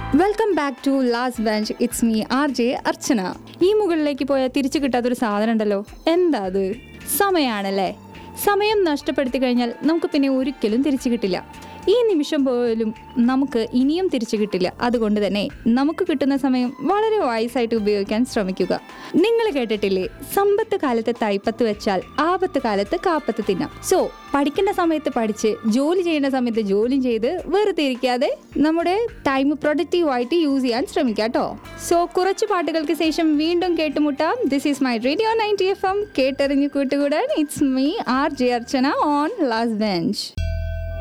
welcome back to last bench it's me R J Archana ഈ മുകളിലേക്ക് പോയാൽ തിരിച്ചു കിട്ടാത്തൊരു സാധനം ഉണ്ടല്ലോ എന്താ അത് സമയമാണല്ലേ സമയം നഷ്ടപ്പെടുത്തി കഴിഞ്ഞാൽ നമുക്ക് പിന്നെ ഒരിക്കലും തിരിച്ചു കിട്ടില്ല ഈ നിമിഷം പോലും നമുക്ക് ഇനിയും തിരിച്ചു കിട്ടില്ല അതുകൊണ്ട് തന്നെ നമുക്ക് കിട്ടുന്ന സമയം വളരെ വയസ്സായിട്ട് ഉപയോഗിക്കാൻ ശ്രമിക്കുക നിങ്ങൾ കേട്ടിട്ടില്ലേ സമ്പത്ത് കാലത്ത് തൈപ്പത്ത് വെച്ചാൽ ആപത്ത് കാലത്ത് കാപ്പത്ത് തിന്നാം സോ പഠിക്കേണ്ട സമയത്ത് പഠിച്ച് ജോലി ചെയ്യേണ്ട സമയത്ത് ജോലി ചെയ്ത് വെറുതെ ഇരിക്കാതെ നമ്മുടെ ടൈം പ്രൊഡക്റ്റീവായിട്ട് യൂസ് ചെയ്യാൻ ശ്രമിക്കാം കേട്ടോ സോ കുറച്ച് പാട്ടുകൾക്ക് ശേഷം വീണ്ടും കേട്ടുമുട്ടാം this is my radio ninety F M കേട്ടറിഞ്ഞു കൂട്ടുകൂടാൻ it's me R J Archana on last bench